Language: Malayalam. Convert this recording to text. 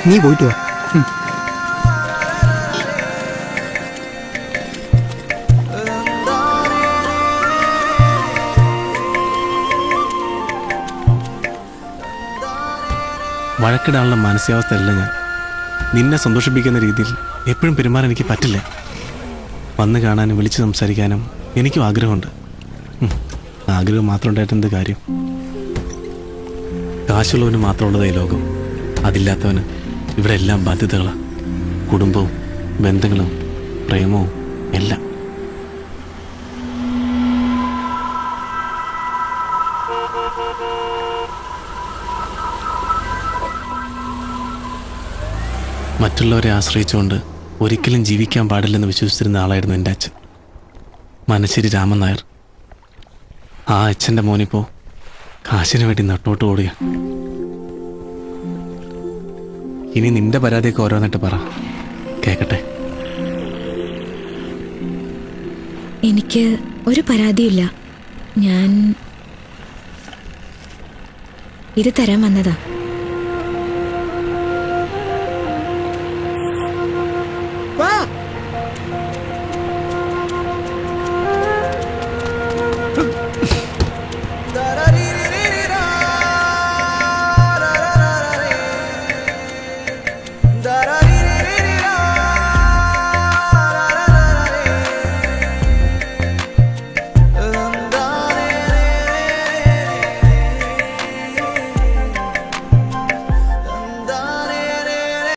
നീ പോയിട്ട് വാ വഴക്കിടാനുള്ള മാനസികാവസ്ഥയല്ല ഞാൻ നിന്നെ സന്തോഷിപ്പിക്കുന്ന രീതിയിൽ എപ്പോഴും പെരുമാറാൻ എനിക്ക് പറ്റില്ല വന്ന് കാണാനും വിളിച്ച് സംസാരിക്കാനും എനിക്കും ആഗ്രഹമുണ്ട് ഉം, ആഗ്രഹം മാത്രം ഉണ്ടായിട്ട് എന്ത് കാര്യം കാശുള്ളവന് മാത്രമുള്ളതാ ഈ ലോകം അതില്ലാത്തവന് ഇവിടെ എല്ലാം ബാധ്യതകളാണ് കുടുംബവും ബന്ധങ്ങളും പ്രേമവും എല്ലാം മറ്റുള്ളവരെ ആശ്രയിച്ചുകൊണ്ട് ഒരിക്കലും ജീവിക്കാൻ പാടില്ലെന്ന് വിശ്വസിച്ചിരുന്ന ആളായിരുന്നു എൻ്റെ അച്ഛൻ മനശ്ശേരി രാമൻ നായർ ആ അച്ഛൻ്റെ മോനിപ്പോ കാശിന് വേണ്ടി നട്ടോട്ട് ഓടുക ഇനി നിന്റെ പരാതിയൊക്കെ ഓരോന്നിട്ട് പറ കേക്കട്ടെ എനിക്ക് ഒരു പരാതിയില്ല ഞാൻ ഇത് തരാൻ വന്നതാ